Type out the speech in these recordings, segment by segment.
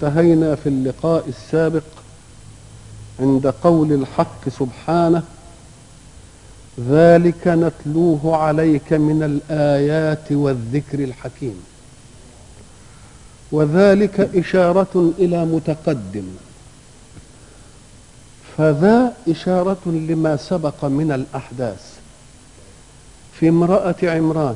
انتهينا في اللقاء السابق عند قول الحق سبحانه ذلك نتلوه عليك من الايات والذكر الحكيم وذلك اشاره الى متقدم فذا اشاره لما سبق من الاحداث في امراه عمران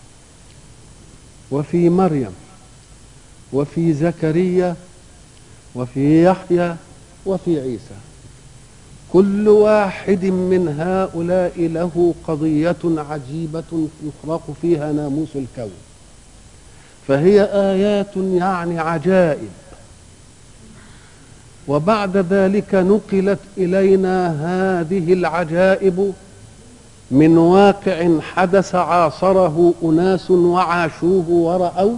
وفي مريم وفي زكريا وفي يحيى وفي عيسى كل واحد من هؤلاء له قضية عجيبة يخرق فيها ناموس الكون فهي آيات يعني عجائب وبعد ذلك نقلت إلينا هذه العجائب من واقع حدث عاصره أناس وعاشوه ورأوه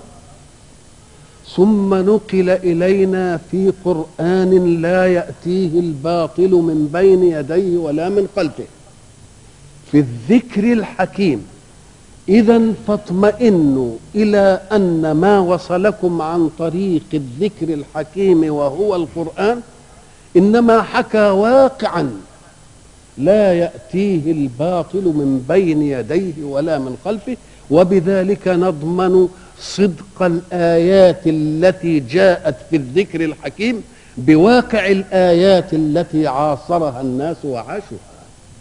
ثم نقل الينا في قران لا ياتيه الباطل من بين يديه ولا من خلفه في الذكر الحكيم اذا فاطمئنوا الى ان ما وصلكم عن طريق الذكر الحكيم وهو القران انما حكى واقعا لا ياتيه الباطل من بين يديه ولا من خلفه وبذلك نضمن صدق الايات التي جاءت في الذكر الحكيم بواقع الايات التي عاصرها الناس وعاشوها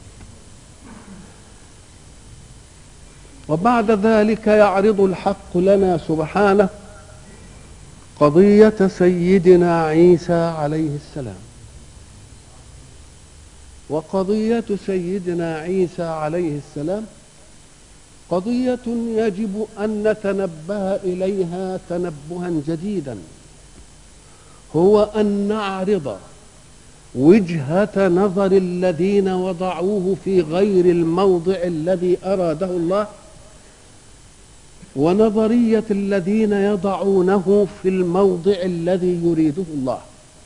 وبعد ذلك يعرض الحق لنا سبحانه قضيه سيدنا عيسى عليه السلام وقضيه سيدنا عيسى عليه السلام قضية يجب أن نتنبه إليها تنبها جديدا هو أن نعرض وجهة نظر الذين وضعوه في غير الموضع الذي أراده الله ونظرية الذين يضعونه في الموضع الذي يريده الله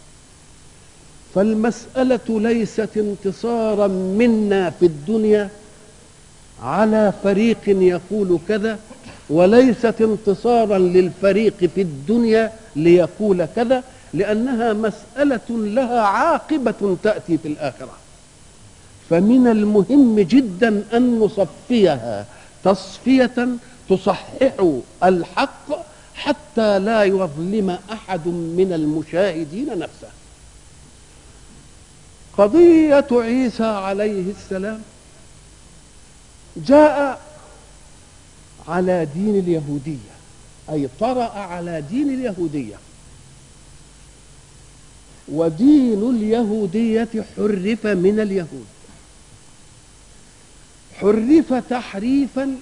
فالمسألة ليست انتصارا منا في الدنيا على فريق يقول كذا وليست انتصارا للفريق في الدنيا ليقول كذا لانها مساله لها عاقبه تاتي في الاخره فمن المهم جدا ان نصفيها تصفيه تصحح الحق حتى لا يظلم احد من المشاهدين نفسه قضيه عيسى عليه السلام جاء على دين اليهودية أي طرأ على دين اليهودية ودين اليهودية حرف من اليهود حرف تحريفا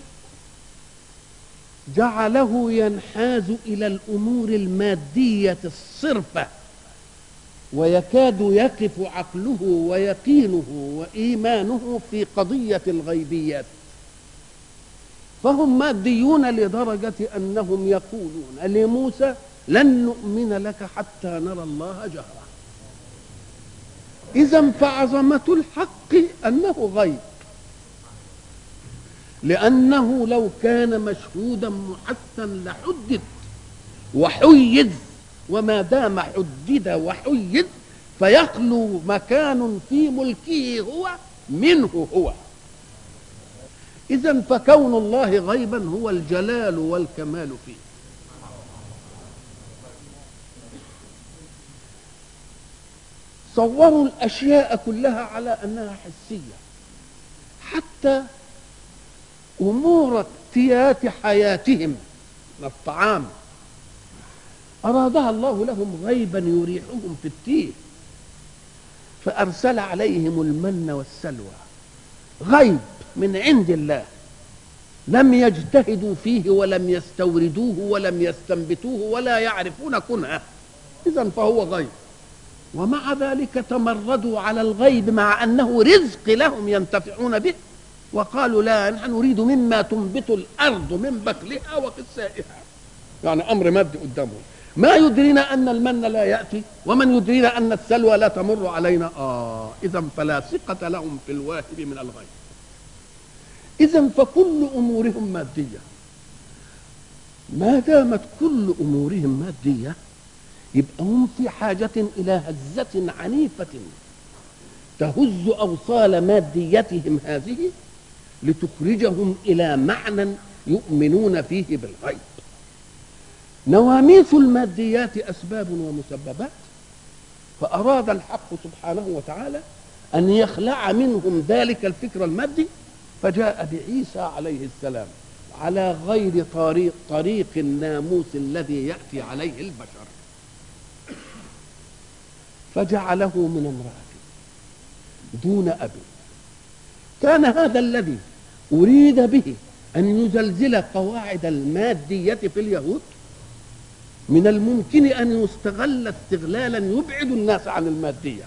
جعله ينحاز إلى الأمور المادية الصرفة ويكاد يقف عقله ويقينه وإيمانه في قضية الغيبيات فهم ماديون لدرجة أنهم يقولون لموسى لن نؤمن لك حتى نرى الله جهرة إذا فعظمة الحق أنه غيب لأنه لو كان مشهودا محسا لحدد وحيز وما دام حدد وحيز فيخلو مكان في ملكه هو منه هو إذا فكون الله غيبا هو الجلال والكمال فيه صوروا الأشياء كلها على أنها حسية حتى أمور اكتيات حياتهم الطعام أرادها الله لهم غيبا يريحهم في التيه فأرسل عليهم المن والسلوى غيب من عند الله لم يجتهدوا فيه ولم يستوردوه ولم يستنبتوه ولا يعرفون كنهه اذا فهو غيب ومع ذلك تمردوا على الغيب مع انه رزق لهم ينتفعون به وقالوا لا نحن نريد مما تنبت الارض من بكلها وقثائها يعني امر مادي قدامهم ما يدرينا ان المن لا ياتي ومن يدرينا ان السلوى لا تمر علينا اه اذا فلا ثقه لهم في الواهب من الغيب إذا فكل أمورهم مادية ما دامت كل أمورهم مادية يبقى هم في حاجة إلى هزة عنيفة تهز أوصال ماديتهم هذه لتخرجهم إلى معنى يؤمنون فيه بالغيب نواميس الماديات أسباب ومسببات فأراد الحق سبحانه وتعالى أن يخلع منهم ذلك الفكر المادي فجاء بعيسى عليه السلام على غير طريق طريق الناموس الذي يأتي عليه البشر فجعله من امرأة دون أب كان هذا الذي أريد به أن يزلزل قواعد المادية في اليهود من الممكن أن يستغل استغلالا يبعد الناس عن المادية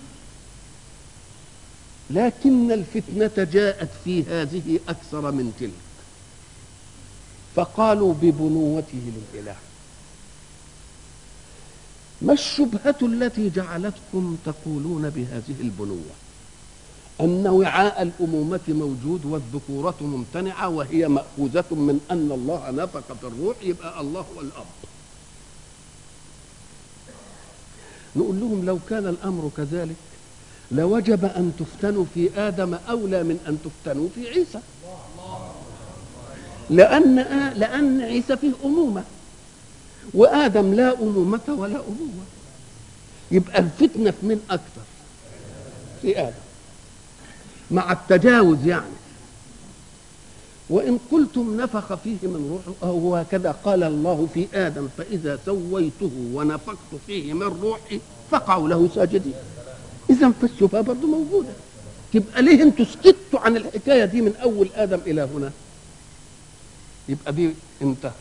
لكن الفتنة جاءت في هذه أكثر من تلك فقالوا ببنوته للإله ما الشبهة التي جعلتكم تقولون بهذه البنوة أن وعاء الأمومة موجود والذكورة ممتنعة وهي مأخوذة من أن الله نفق في الروح يبقى الله هو الأب نقول لهم لو كان الأمر كذلك لوجب أن تفتنوا في آدم أولى من أن تفتنوا في عيسى لأن لأن عيسى فيه أمومة وآدم لا أمومة ولا أبوة يبقى الفتنة في من أكثر في آدم مع التجاوز يعني وإن قلتم نفخ فيه من روحه أو هكذا قال الله في آدم فإذا سويته ونفخت فيه من روحي فقعوا له ساجدين إذا فالشبهة برضه موجودة تبقى ليه انتوا سكتوا عن الحكاية دي من أول آدم إلى هنا يبقى دي انتهت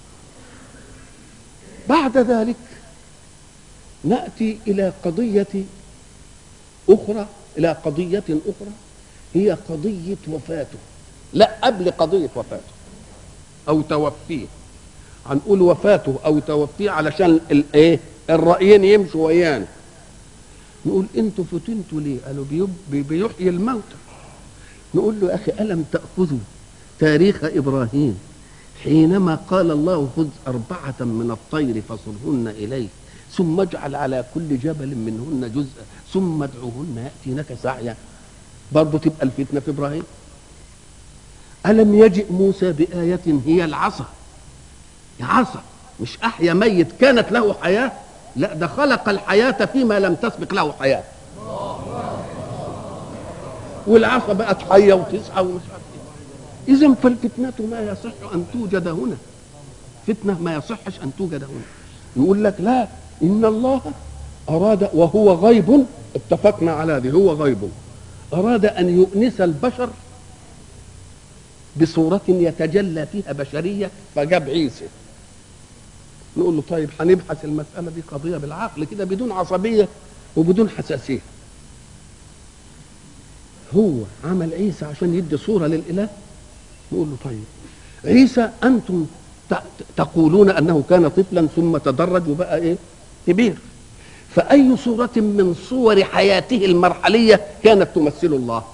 بعد ذلك نأتي إلى قضية أخرى إلى قضية أخرى هي قضية وفاته لا قبل قضية وفاته أو توفيه هنقول وفاته أو توفيه علشان الإيه الرأيين يمشوا ويانا نقول انتوا فتنتوا ليه قالوا بيب- بيحيي الموتى نقول له يا أخي ألم تأخذوا تاريخ إبراهيم حينما قال الله خذ أربعة من الطير فصرهن إليك ثم اجعل على كل جبل منهن جزءا ثم ادعوهن يأتينك سعيا برضه تبقى الفتنة في إبراهيم ألم يجئ موسى بآية هي العصا عصا مش أحيا ميت كانت له حياة لا ده خلق الحياة فيما لم تسبق له حياة والعصا بقت حية وتسعى ومش عارف ايه إذا فالفتنة ما يصح أن توجد هنا فتنة ما يصحش أن توجد هنا يقول لك لا إن الله أراد وهو غيب اتفقنا على ذي هو غيب أراد أن يؤنس البشر بصورة يتجلى فيها بشرية فجاب عيسى نقول له طيب هنبحث المسألة دي قضية بالعقل كده بدون عصبية وبدون حساسية هو عمل عيسى عشان يدي صورة للإله نقول له طيب عيسى أنتم ت- تقولون أنه كان طفلا ثم تدرج وبقى إيه كبير فأي صورة من صور حياته المرحلية كانت تمثل الله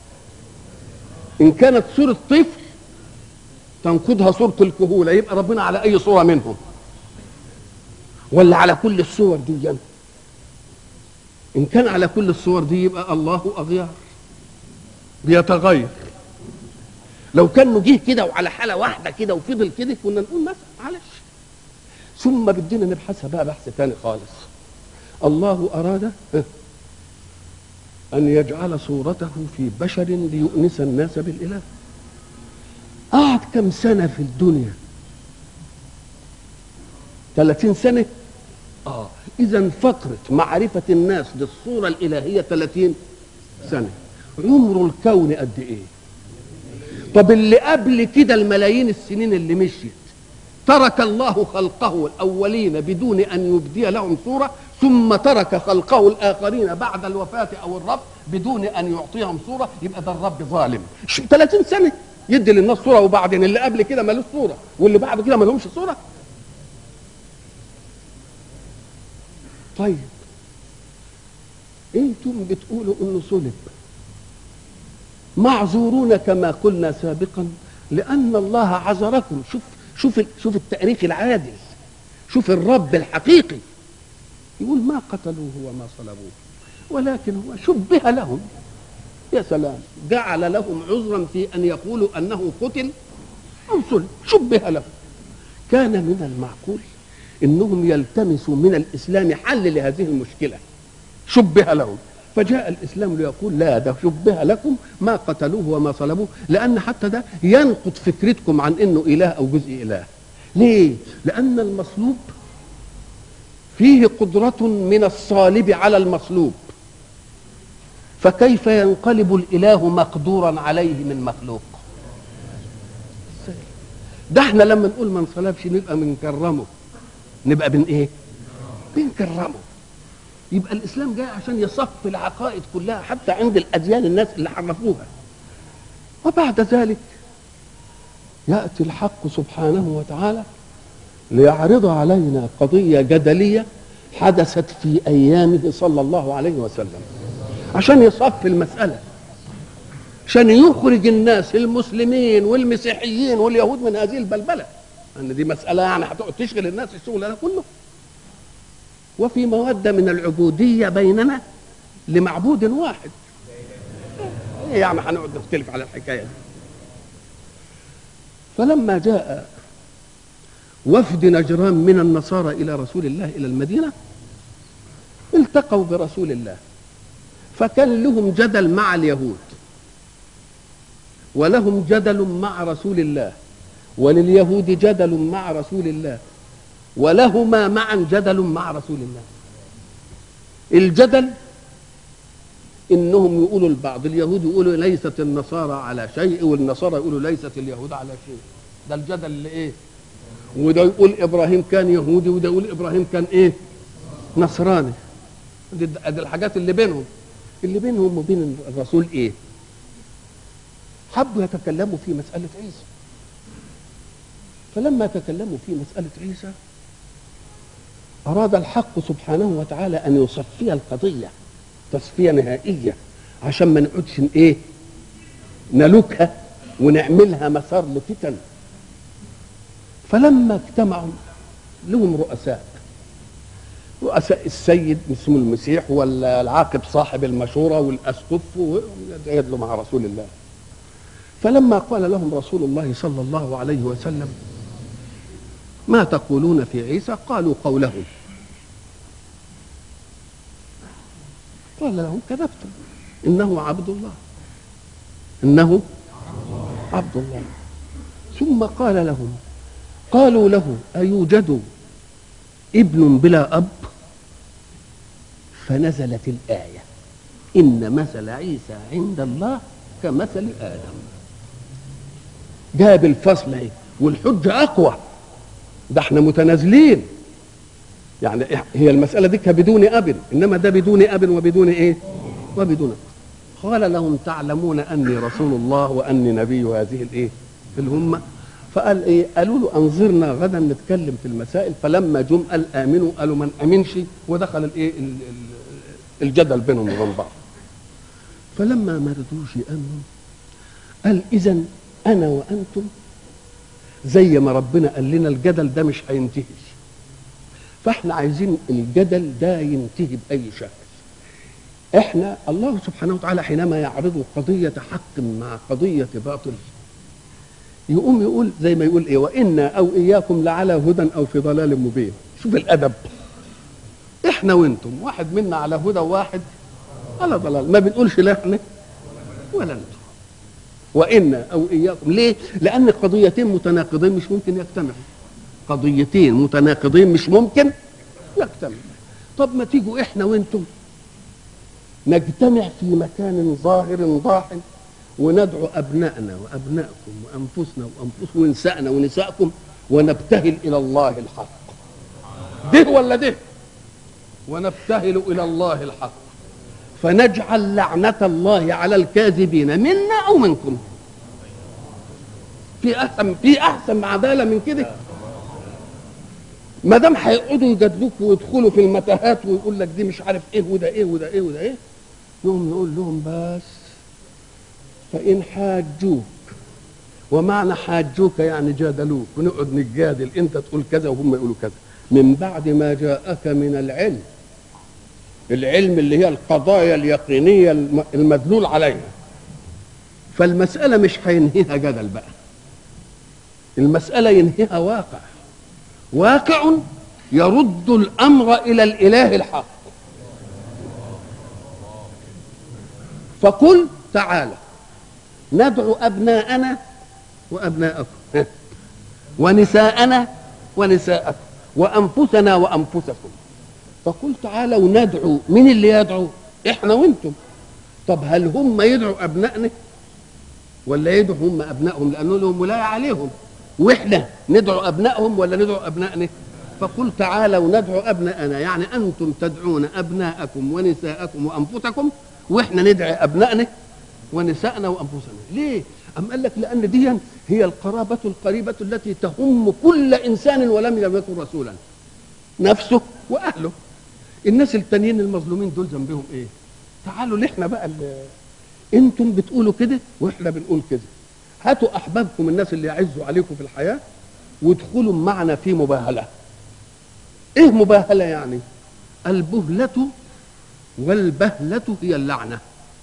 إن كانت صورة طفل تنقضها صورة الكهولة يبقى ربنا على أي صورة منهم ولا على كل الصور دي يعني. إن كان على كل الصور دي يبقى الله أغيار بيتغير لو كان نجيه كده وعلى حالة واحدة كده وفضل كده كنا نقول مثلا معلش ثم بدنا نبحثها بقى بحث ثاني خالص الله أراد أن يجعل صورته في بشر ليؤنس الناس بالإله قعد كم سنة في الدنيا ثلاثين سنة آه إذا فترة معرفة الناس للصورة الإلهية ثلاثين سنة عمر الكون قد إيه طب اللي قبل كده الملايين السنين اللي مشيت ترك الله خلقه الأولين بدون أن يبدي لهم صورة ثم ترك خلقه الآخرين بعد الوفاة أو الرب بدون أن يعطيهم صورة يبقى ده الرب ظالم شو 30 سنة يدي للناس صورة وبعدين اللي قبل كده ملوش صورة واللي بعد كده ملهمش صورة طيب انتم بتقولوا انه صلب معذورون كما قلنا سابقا لان الله عذركم شوف شوف شوف التاريخ العادل شوف الرب الحقيقي يقول ما قتلوه وما صلبوه ولكن هو شبه لهم يا سلام جعل لهم عذرا في ان يقولوا انه قتل او صلب شبه لهم كان من المعقول انهم يلتمسوا من الاسلام حل لهذه المشكله شبه لهم فجاء الاسلام ليقول لا ده شبه لكم ما قتلوه وما صلبوه لان حتى ده ينقض فكرتكم عن انه اله او جزء اله ليه لان المصلوب فيه قدره من الصالب على المصلوب فكيف ينقلب الاله مقدورا عليه من مخلوق ده احنا لما نقول ما انصلبش نبقى بنكرمه نبقى بن ايه بنكرمه يبقى الاسلام جاي عشان يصفي العقائد كلها حتى عند الاديان الناس اللي حرفوها وبعد ذلك ياتي الحق سبحانه وتعالى ليعرض علينا قضيه جدليه حدثت في ايامه صلى الله عليه وسلم عشان يصفي المساله عشان يخرج الناس المسلمين والمسيحيين واليهود من هذه البلبله ان دي مساله يعني هتقعد تشغل الناس الشغل ده كله وفي موده من العبوديه بيننا لمعبود واحد ايه يعني هنقعد نختلف على الحكايه دي فلما جاء وفد نجران من النصارى الى رسول الله الى المدينه التقوا برسول الله فكان لهم جدل مع اليهود ولهم جدل مع رسول الله ولليهود جدل مع رسول الله ولهما معا جدل مع رسول الله الجدل انهم يقولوا البعض اليهود يقولوا ليست النصارى على شيء والنصارى يقولوا ليست اليهود على شيء ده الجدل اللي ايه وده يقول ابراهيم كان يهودي وده يقول ابراهيم كان ايه نصراني دي, دي الحاجات اللي بينهم اللي بينهم وبين الرسول ايه حبوا يتكلموا في مسألة عيسى فلما تكلموا في مسألة عيسى أراد الحق سبحانه وتعالى أن يصفي القضية تصفية نهائية عشان ما نقعدش إيه نلوكها ونعملها مسار لفتن فلما اجتمعوا لهم رؤساء رؤساء السيد اسمه المسيح ولا العاقب صاحب المشورة والأسقف يدلوا مع رسول الله فلما قال لهم رسول الله صلى الله عليه وسلم ما تقولون في عيسى قالوا قوله قال لهم كذبتم انه عبد الله انه عبد الله ثم قال لهم قالوا له ايوجد ابن بلا اب فنزلت الايه ان مثل عيسى عند الله كمثل ادم جاب الفصل اهي والحجه اقوى ده احنا متنازلين يعني هي المساله دي بدون اب انما ده بدون اب وبدون ايه وبدون قال لهم تعلمون اني رسول الله واني نبي هذه الايه الامه فقال ايه قالوا له انظرنا غدا نتكلم في المسائل فلما جم قال امنوا قالوا من امنش ودخل الايه الجدل بينهم وبين بعض فلما ما رضوش يامنوا قال اذا انا وانتم زي ما ربنا قال لنا الجدل ده مش هينتهي فاحنا عايزين الجدل ده ينتهي باي شكل احنا الله سبحانه وتعالى حينما يعرض قضية حق مع قضية باطل يقوم يقول زي ما يقول ايه وإنا أو إياكم لعلى هدى أو في ضلال مبين شوف الأدب احنا وانتم واحد منا على هدى وواحد على ضلال ما بنقولش لا احنا ولا انتم وإنا أو إياكم ليه؟ لأن قضيتين متناقضين مش ممكن يجتمعوا قضيتين متناقضين مش ممكن يجتمعوا طب ما تيجوا احنا وانتم نجتمع في مكان ظاهر ضاح وندعو ابنائنا وابنائكم وانفسنا وانفسكم ونسائنا ونسائكم ونبتهل الى الله الحق ده ولا ده ونبتهل الى الله الحق فنجعل لعنة الله على الكاذبين منا او منكم في احسن في احسن عداله من كده ما دام هيقعدوا يجادلوك ويدخلوا في المتاهات ويقول لك دي مش عارف ايه وده ايه وده ايه وده ايه نقوم نقول لهم بس فان حاجوك ومعنى حاجوك يعني جادلوك ونقعد نتجادل انت تقول كذا وهم يقولوا كذا من بعد ما جاءك من العلم العلم اللي هي القضايا اليقينيه الم- المدلول عليها فالمساله مش هينهيها جدل بقى المساله ينهيها واقع واقع يرد الامر الى الاله الحق فقل تعالى ندعو ابناءنا وابناءكم ونساءنا ونساءكم وانفسنا وانفسكم فقل تعالوا ندعو مين اللي يدعو احنا وانتم طب هل هم يدعوا ابنائنا ولا يدعوا هم ابنائهم لانه لهم ولايه عليهم واحنا ندعو ابنائهم ولا ندعو ابنائنا فقل تعالوا ندعو ابناءنا يعني انتم تدعون ابناءكم ونساءكم وانفسكم واحنا ندعي ابنائنا ونسائنا وانفسنا ليه ام قال لك لان دي هي القرابه القريبه التي تهم كل انسان ولم يكن رسولا نفسه واهله الناس التانيين المظلومين دول ذنبهم ايه تعالوا لإحنا بقى اللي انتم بتقولوا كده واحنا بنقول كده هاتوا احبابكم الناس اللي يعزوا عليكم في الحياه وادخلوا معنا في مباهله ايه مباهله يعني البهله والبهله هي اللعنه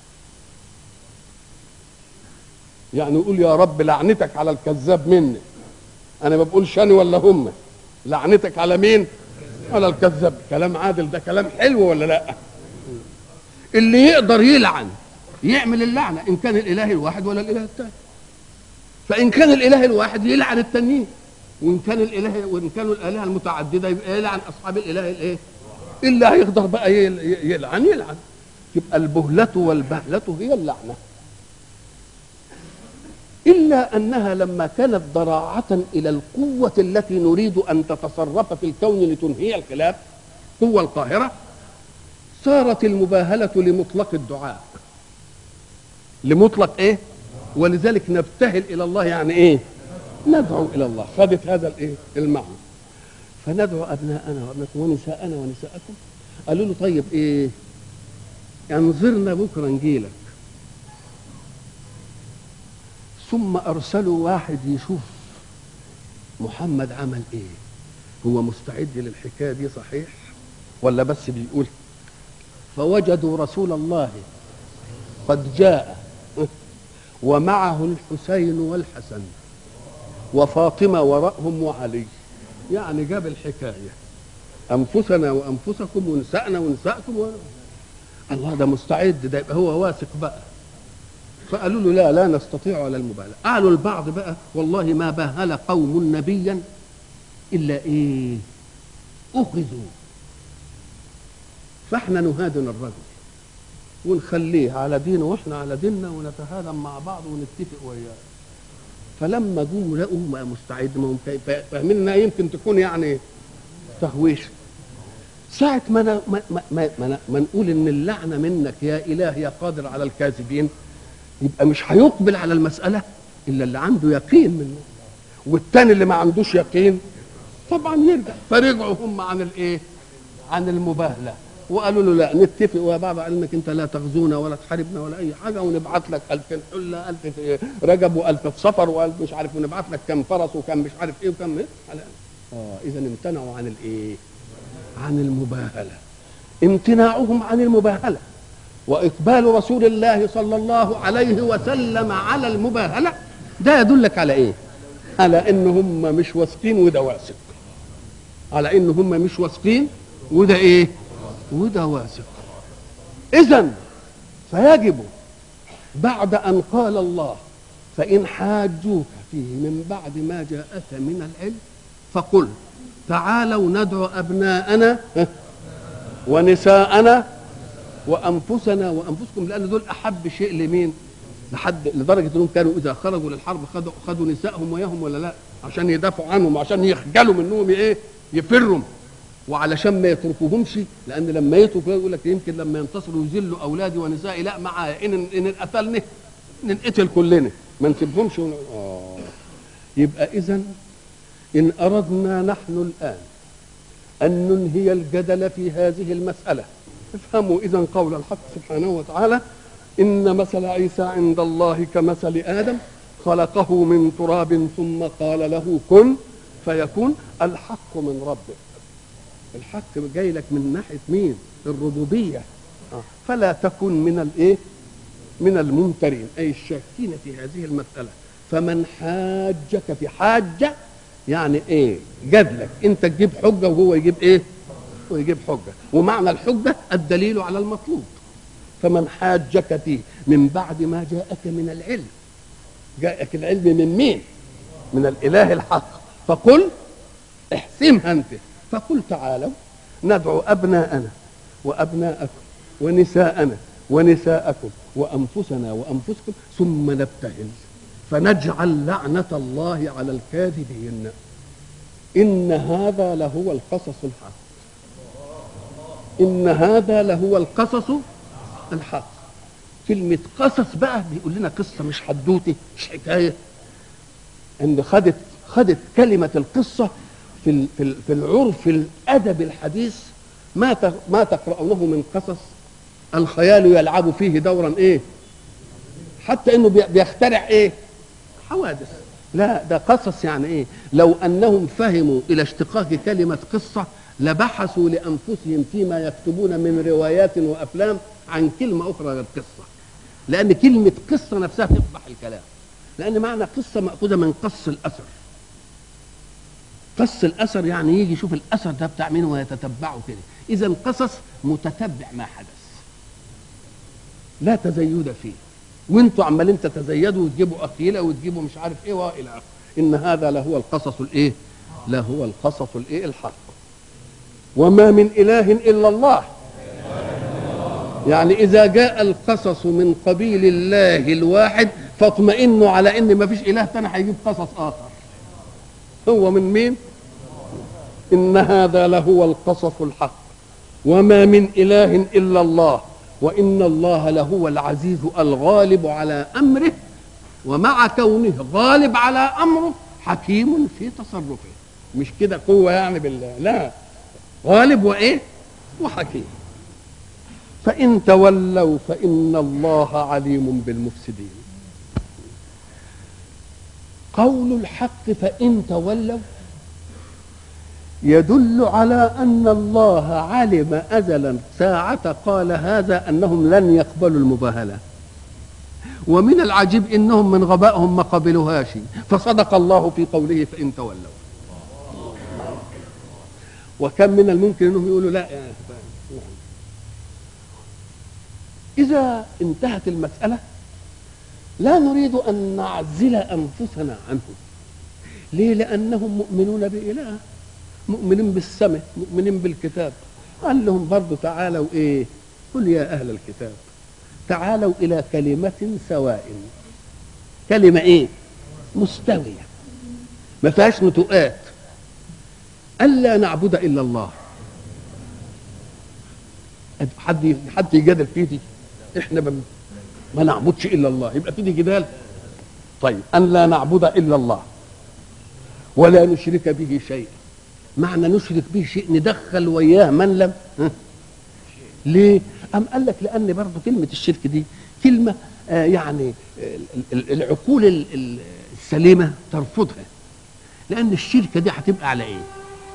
يعني يقول يا رب لعنتك على الكذاب مني انا ما بقولش انا ولا هم لعنتك على مين على الكذاب كلام عادل ده كلام حلو ولا لا اللي يقدر يلعن يعمل اللعنه ان كان الاله الواحد ولا الاله الثاني فان كان الاله الواحد يلعن التانيين وان كان الاله وان كانوا الالهه المتعدده يبقى يلعن اصحاب الاله الايه اللي هيقدر بقى يل- يلعن يلعن يبقى البهلة والبهلة هي اللعنة إلا أنها لما كانت ضراعة إلى القوة التي نريد أن تتصرف في الكون لتنهي الخلاف قوة القاهرة صارت المباهلة لمطلق الدعاء لمطلق إيه ولذلك نبتهل إلى الله يعني إيه ندعو إلى الله خدت هذا الإيه المعنى فندعو أبناءنا وأبناءكم ونساءنا ونساءكم قالوا له طيب إيه انظرنا بكرة نجيلك ثم أرسلوا واحد يشوف محمد عمل إيه هو مستعد للحكاية دي صحيح ولا بس بيقول فوجدوا رسول الله قد جاء ومعه الحسين والحسن وفاطمة وراءهم وعلي يعني جاب الحكاية أنفسنا وأنفسكم ونسائنا ونسائكم و... الله ده مستعد ده يبقى هو واثق بقى فقالوا له لا لا نستطيع على المبالغة قالوا البعض بقى والله ما باهل قوم نبيا إلا إيه أخذوا فاحنا نهادن الرجل ونخليه على دينه واحنا على ديننا ونتهادم مع بعض ونتفق وياه فلما جم لقوا ما مستعد ما هم كيف- فاهمين انها يمكن تكون يعني تهويش ساعة ما أنا ما, ما, ما, ما, ما نقول إن اللعنة منك يا إله يا قادر على الكاذبين يبقى مش هيقبل على المسألة إلا اللي عنده يقين منه والتاني اللي ما عندوش يقين طبعا يرجع فرجعوا هم عن الإيه؟ عن المباهلة وقالوا له لا نتفق ويا بعض قال انك انت لا تغزونا ولا تحاربنا ولا اي حاجه ونبعت لك 2000 حله 1000 في رجب و1000 في صفر و1000 مش عارف ونبعت لك كم فرس وكم مش عارف ايه وكم ايه على اه اذا امتنعوا عن الايه؟ عن المباهله امتناعهم عن المباهله واقبال رسول الله صلى الله عليه وسلم على المباهله ده يدلك على ايه؟ على ان هم مش واثقين وده واثق على ان هم مش واثقين وده ايه؟ وده واثق اذا فيجب بعد ان قال الله فان حاجوك فيه من بعد ما جاءك من العلم فقل تعالوا ندعو ابناءنا ونساءنا وانفسنا وانفسكم لان دول احب شيء لمين؟ لحد لدرجه انهم كانوا اذا خرجوا للحرب خدوا خدوا نسائهم وياهم ولا لا؟ عشان يدافعوا عنهم وعشان يخجلوا منهم ايه؟ يفروا وعلشان ما يتركوهمش لان لما يتركوا يقول لك يمكن لما ينتصروا يذلوا اولادي ونسائي لا مع ان ان قتلنا ننقتل كلنا ما نسيبهمش ون... آه. يبقى اذا ان اردنا نحن الان ان ننهي الجدل في هذه المساله افهموا اذا قول الحق سبحانه وتعالى ان مثل عيسى عند الله كمثل ادم خلقه من تراب ثم قال له كن فيكون الحق من ربك الحق جاي لك من ناحيه مين الربوبيه آه. فلا تكن من الايه من الممترين اي الشاكين في هذه المساله فمن حاجك في حاجه يعني ايه جادلك انت تجيب حجه وهو يجيب ايه ويجيب حجه ومعنى الحجه الدليل على المطلوب فمن حاجك فيه من بعد ما جاءك من العلم جاءك العلم من مين من الاله الحق فقل احسمها انت فقل تعالوا ندعو ابناءنا وابناءكم ونساءنا ونساءكم وانفسنا وانفسكم ثم نبتهل فنجعل لعنه الله على الكاذبين ان هذا لهو القصص الحق ان هذا لهو القصص الحق كلمة قصص بقى بيقول لنا قصة مش حدوتة مش حكاية ان خدت خدت كلمة القصة في ال- في ال- في العرف الأدب الحديث ما ت- ما تقرأونه من قصص الخيال يلعب فيه دورا ايه؟ حتى انه بي- بيخترع ايه؟ حوادث لا ده قصص يعني ايه؟ لو انهم فهموا الى اشتقاق كلمة قصة لبحثوا لانفسهم فيما يكتبون من روايات وافلام عن كلمة اخرى غير قصة لان كلمة قصة نفسها تقبح الكلام لان معنى قصة مأخوذة من قص الاثر قص الاثر يعني يجي يشوف الاثر ده بتاع مين ويتتبعه كده اذا قصص متتبع ما حدث لا تزيد فيه وانتوا عمالين تتزيدوا وتجيبوا اخيله وتجيبوا مش عارف ايه والى اخره ان هذا لهو القصص الايه لهو القصص الايه الحق وما من اله الا الله يعني اذا جاء القصص من قبيل الله الواحد فاطمئنوا على ان ما فيش اله تاني هيجيب قصص اخر هو من مين ان هذا لهو القصص الحق وما من اله الا الله وان الله لهو العزيز الغالب على امره ومع كونه غالب على امره حكيم في تصرفه مش كده قوه يعني بالله لا غالب وايه وحكيم فان تولوا فان الله عليم بالمفسدين قول الحق فان تولوا يدل على ان الله علم ازلا ساعه قال هذا انهم لن يقبلوا المباهله ومن العجيب انهم من غبائهم ما قبلوهاش فصدق الله في قوله فان تولوا وكم من الممكن انهم يقولوا لا يا اذا انتهت المساله لا نريد ان نعزل انفسنا عنهم ليه لانهم مؤمنون باله مؤمنين بالسماء مؤمنين بالكتاب قال لهم برضو تعالوا ايه قل يا اهل الكتاب تعالوا الى كلمه سواء كلمه ايه مستويه ما فيهاش نتوءات الا نعبد الا الله حد حد يجادل في دي احنا ما, ما نعبدش الا الله يبقى في دي جدال طيب ان لا نعبد الا الله ولا نشرك به شيئا معنى نشرك به شيء ندخل وياه من لم ها؟ ليه؟ أم قال لك لأن برضه كلمة الشرك دي كلمة آه يعني ال- ال- العقول ال- ال- السليمة ترفضها لأن الشركة دي هتبقى على إيه؟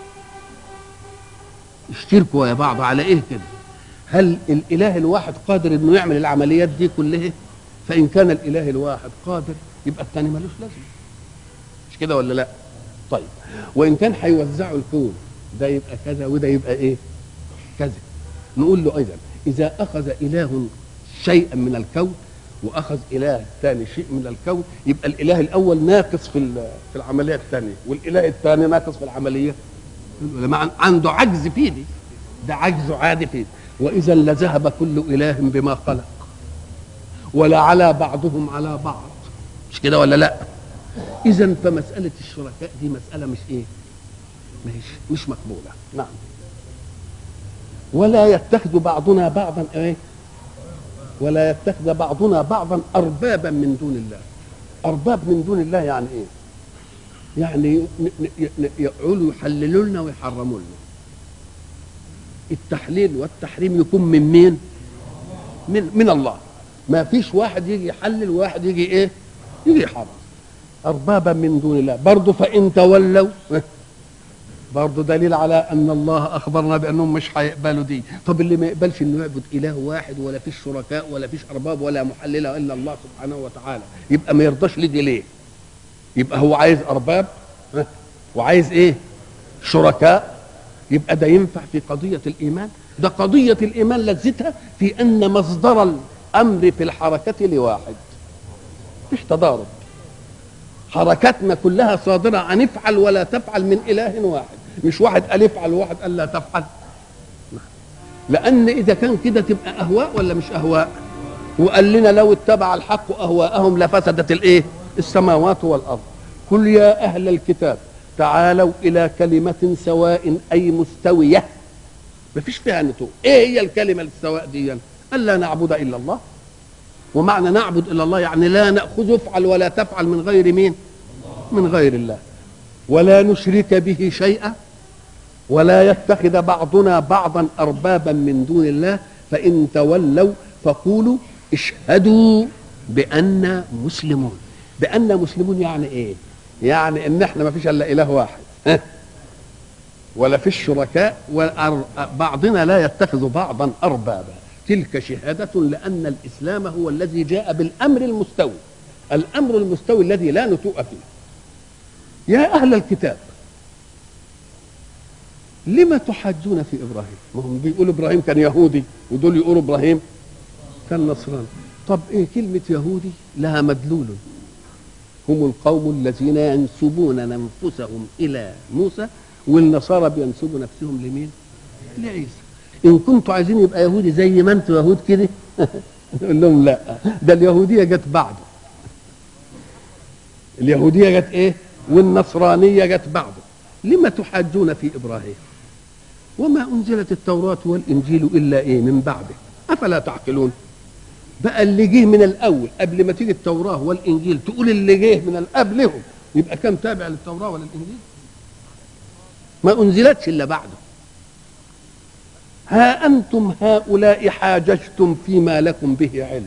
اشتركوا يا بعض على إيه كده؟ هل الإله الواحد قادر إنه يعمل العمليات دي كلها؟ فإن كان الإله الواحد قادر يبقى الثاني ملوش لازمة مش كده ولا لأ؟ طيب وان كان هيوزعوا الكون ده يبقى كذا وده يبقى ايه كذا نقول له ايضا اذا اخذ اله شيئا من الكون واخذ اله ثاني شيء من الكون يبقى الاله الاول ناقص في ال- في العمليه الثانيه والاله الثاني ناقص في العمليه لما عنده عجز في دي ده عجزه عادي في دي واذا لذهب كل اله بما خلق ولا على بعضهم على بعض مش كده ولا لا اذا فمساله الشركاء دي مساله مش ايه مش مش مقبوله نعم ولا يتخذ بعضنا بعضا ايه ولا يتخذ بعضنا بعضا اربابا من دون الله ارباب من دون الله يعني ايه يعني ن- ن- ن- يقعدوا يحللوا لنا ويحرموا لنا التحليل والتحريم يكون من مين من من الله ما فيش واحد يجي يحلل وواحد يجي ايه يجي يحرم اربابا من دون الله برضه فان تولوا برضه دليل على ان الله اخبرنا بانهم مش هيقبلوا دي طب اللي ما يقبلش انه يعبد اله واحد ولا فيش شركاء ولا فيش ارباب ولا محلله الا الله سبحانه وتعالى يبقى ما يرضاش لدي ليه يبقى هو عايز ارباب ها؟ وعايز ايه شركاء يبقى ده ينفع في قضيه الايمان ده قضيه الايمان لذتها في ان مصدر الامر في الحركه لواحد مفيش تضارب حركاتنا كلها صادرة عن افعل ولا تفعل من إله واحد مش واحد قال افعل وواحد قال لا تفعل لأن إذا كان كده تبقى أهواء ولا مش أهواء وقال لنا لو اتبع الحق أهواءهم لفسدت الإيه السماوات والأرض قل يا أهل الكتاب تعالوا إلى كلمة سواء أي مستوية مفيش فيها نتوء إيه هي الكلمة السواء دي ألا نعبد إلا الله ومعنى نعبد الا الله يعني لا ناخذ افعل ولا تفعل من غير مين من غير الله ولا نشرك به شيئا ولا يتخذ بعضنا بعضا اربابا من دون الله فان تولوا فقولوا اشهدوا بأننا مسلمون بأننا مسلمون يعني ايه يعني ان احنا ما فيش الا اله واحد ها؟ ولا فيش شركاء وبعضنا لا يتخذ بعضا اربابا تلك شهادة لأن الإسلام هو الذي جاء بالأمر المستوي الأمر المستوي الذي لا نتوء فيه يا أهل الكتاب لما تحاجون في إبراهيم ما هم بيقولوا إبراهيم كان يهودي ودول يقولوا إبراهيم كان نصراني طب إيه كلمة يهودي لها مدلول هم القوم الذين ينسبون أنفسهم إلى موسى والنصارى بينسبوا نفسهم لمين لعيسى ان كنتوا عايزين يبقى يهودي زي ما انتوا يهود كده نقول لهم لا ده اليهوديه جت بعده اليهوديه جت ايه والنصرانيه جت بعده لما تحاجون في ابراهيم وما انزلت التوراه والانجيل الا ايه من بعده افلا تعقلون بقى اللي جه من الاول قبل ما تيجي التوراه والانجيل تقول اللي جه من قبلهم يبقى كم تابع للتوراه ولا الانجيل ما انزلتش الا بعده ها أنتم هؤلاء حاججتم فيما لكم به علم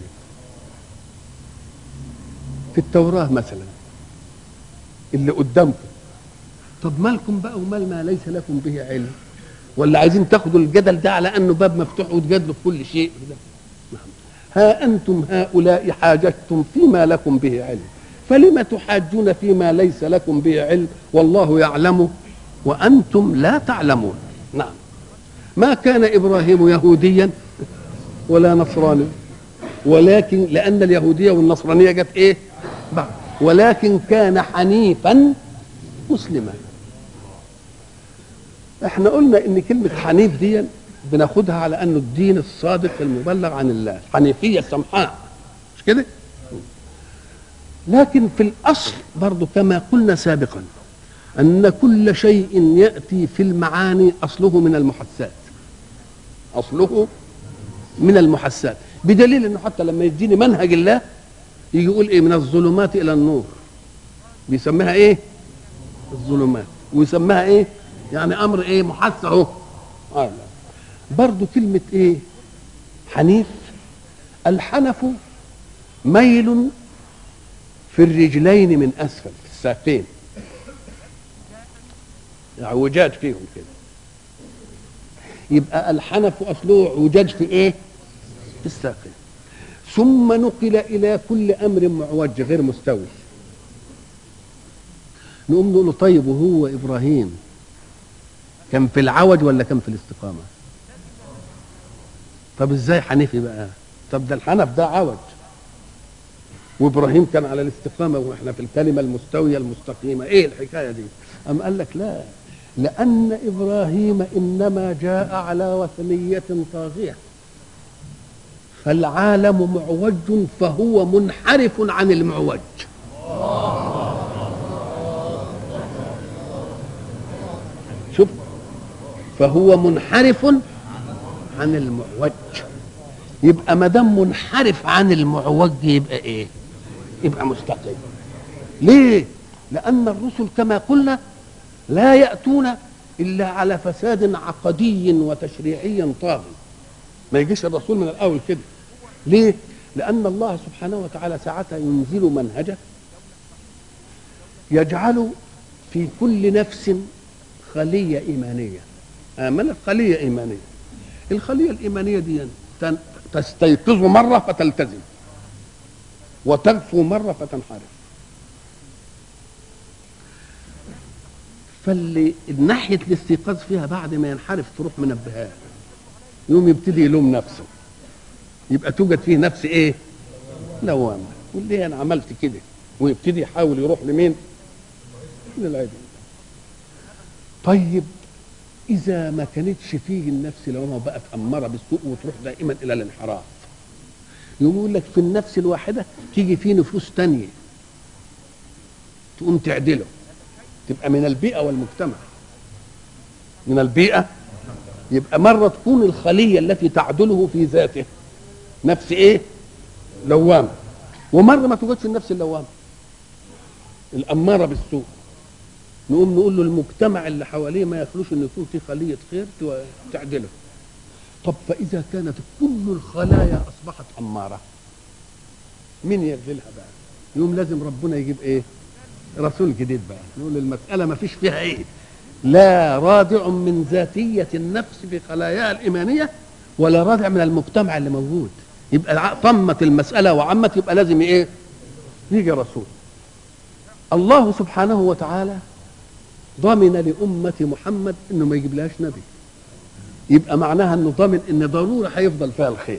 في التوراة مثلا اللي قدامكم طب مالكم بقى ومال ما ليس لكم به علم ولا عايزين تاخدوا الجدل ده على انه باب مفتوح وتجادلوا في كل شيء ها انتم هؤلاء حاججتم فيما لكم به علم فلم تحاجون فيما ليس لكم به علم والله يعلم وانتم لا تعلمون نعم ما كان ابراهيم يهوديا ولا نصراني ولكن لان اليهوديه والنصرانيه جت ايه بعد ولكن كان حنيفا مسلما احنا قلنا ان كلمه حنيف دي بناخدها على انه الدين الصادق المبلغ عن الله الحنيفيه السمحاء مش كده لكن في الاصل برضو كما قلنا سابقا ان كل شيء ياتي في المعاني اصله من المحسات اصله من المحسات بدليل انه حتى لما يديني منهج الله يجي يقول ايه من الظلمات الى النور بيسميها ايه الظلمات ويسميها ايه يعني امر ايه محس اهو آه برضو كلمة ايه حنيف الحنف ميل في الرجلين من اسفل في الساقين اعوجاج فيهم كده يبقى الحنف اصله اعوجاج في ايه في الساقين ثم نقل الى كل امر معوج غير مستوي نقوم نقول له طيب وهو ابراهيم كان في العوج ولا كان في الاستقامه طب ازاي حنيفي بقى طب ده الحنف ده عوج وابراهيم كان على الاستقامه واحنا في الكلمه المستويه المستقيمه ايه الحكايه دي ام قال لك لا لان ابراهيم انما جاء على وثنيه طاغيه فالعالم معوج فهو منحرف عن المعوج شوف فهو منحرف عن المعوج يبقى ما دام منحرف عن المعوج يبقى ايه يبقى مستقيم ليه لان الرسل كما قلنا لا ياتون الا على فساد عقدي وتشريعي طاغي ما يجيش الرسول من الاول كده ليه لان الله سبحانه وتعالى ساعتها ينزل منهجه يجعل في كل نفس خليه ايمانيه امنت خليه ايمانيه الخليه الايمانيه دي تن- تستيقظ مره فتلتزم وتغفو مره فتنحرف فاللي ناحيه الاستيقاظ فيها بعد ما ينحرف تروح منبهاه يوم يبتدي يلوم نفسه يبقى توجد فيه نفس ايه لوامه يقول ليه انا عملت كده ويبتدي يحاول يروح لمين للعدل طيب اذا ما كانتش فيه النفس لوامه بقت اماره بالسوء وتروح دائما الى الانحراف يقوم يقول لك في النفس الواحده تيجي فيه نفوس تانية تقوم تعدله تبقى من البيئه والمجتمع من البيئه يبقى مره تكون الخليه التي تعدله في ذاته نفس ايه لوامه ومره ما توجدش النفس اللوامه الاماره بالسوء نقوم نقول له المجتمع اللي حواليه ما يخلوش ان يكون في خليه خير تو- تعدله طب فاذا كانت كل الخلايا اصبحت اماره مين يعدلها بقى يوم لازم ربنا يجيب ايه رسول جديد بقى نقول المساله ما فيش فيها ايه لا رادع من ذاتيه النفس في خلاياها الايمانيه ولا رادع من المجتمع اللي موجود يبقى الع- طمت المساله وعمت يبقى لازم ايه يجي رسول الله سبحانه وتعالى ضمن لأمة محمد انه ما يجيبلهاش نبي يبقى معناها انه ضامن ان ضروري هيفضل فيها الخير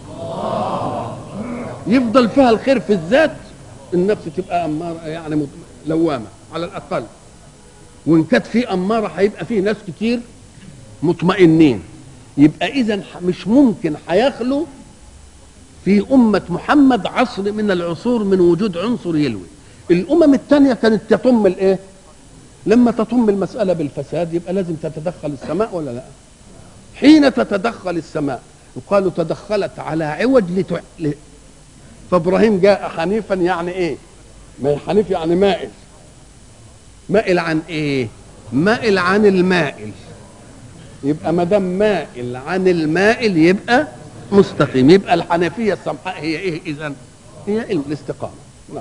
يفضل فيها الخير في الذات النفس تبقى أمارة يعني مط- لوامة على الأقل وإن كانت في أمارة هيبقى فيه ناس كتير مطمئنين يبقى إذا مش ممكن هيخلو في أمة محمد عصر من العصور من وجود عنصر يلوي الأمم الثانية كانت تطم الإيه؟ لما تطم المسألة بالفساد يبقى لازم تتدخل السماء ولا لا؟ حين تتدخل السماء يقال تدخلت على عوج لتع... ل... فابراهيم جاء حنيفا يعني ايه؟ ما هي حنيف يعني مائل مائل عن ايه؟ مائل عن المائل يبقى ما دام مائل عن المائل يبقى مستقيم يبقى الحنفيه السمحاء هي ايه اذا؟ هي الاستقامه نعم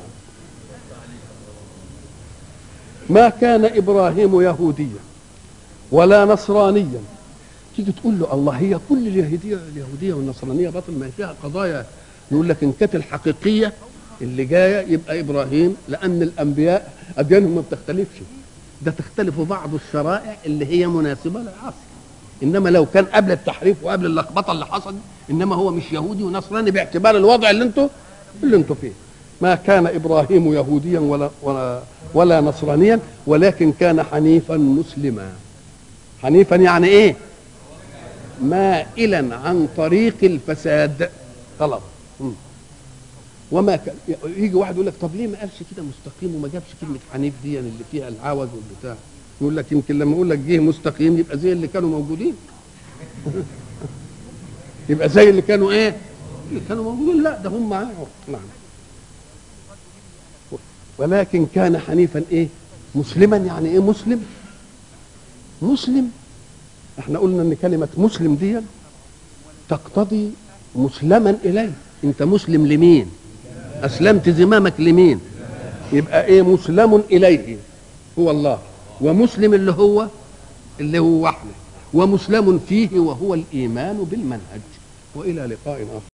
ما كان ابراهيم يهوديا ولا نصرانيا تيجي تقول له الله هي كل اليهوديه اليهوديه والنصرانيه باطل ما هي فيها قضايا يقول لك ان كانت الحقيقيه اللي جايه يبقى ابراهيم لان الانبياء اديانهم ما بتختلفش ده تختلف بعض الشرائع اللي هي مناسبه للعصر انما لو كان قبل التحريف وقبل اللخبطه اللي حصلت انما هو مش يهودي ونصراني باعتبار الوضع اللي انتوا اللي انتوا فيه ما كان ابراهيم يهوديا ولا ولا ولا نصرانيا ولكن كان حنيفا مسلما حنيفا يعني ايه مائلا عن طريق الفساد غلط مم. وما كان يجي واحد يقول لك طب ليه ما قالش كده مستقيم وما جابش كلمه حنيف دي اللي فيها العوج والبتاع يقول لك يمكن لما يقول لك جه مستقيم يبقى زي اللي كانوا موجودين يبقى زي اللي كانوا ايه اللي كانوا موجودين لا ده هم معاه نعم ولكن كان حنيفا ايه مسلما يعني ايه مسلم مسلم احنا قلنا ان كلمه مسلم دي تقتضي مسلما اليه انت مسلم لمين اسلمت زمامك لمين يبقى ايه مسلم اليه هو الله ومسلم اللي هو اللي هو احنا ومسلم فيه وهو الايمان بالمنهج والى لقاء اخر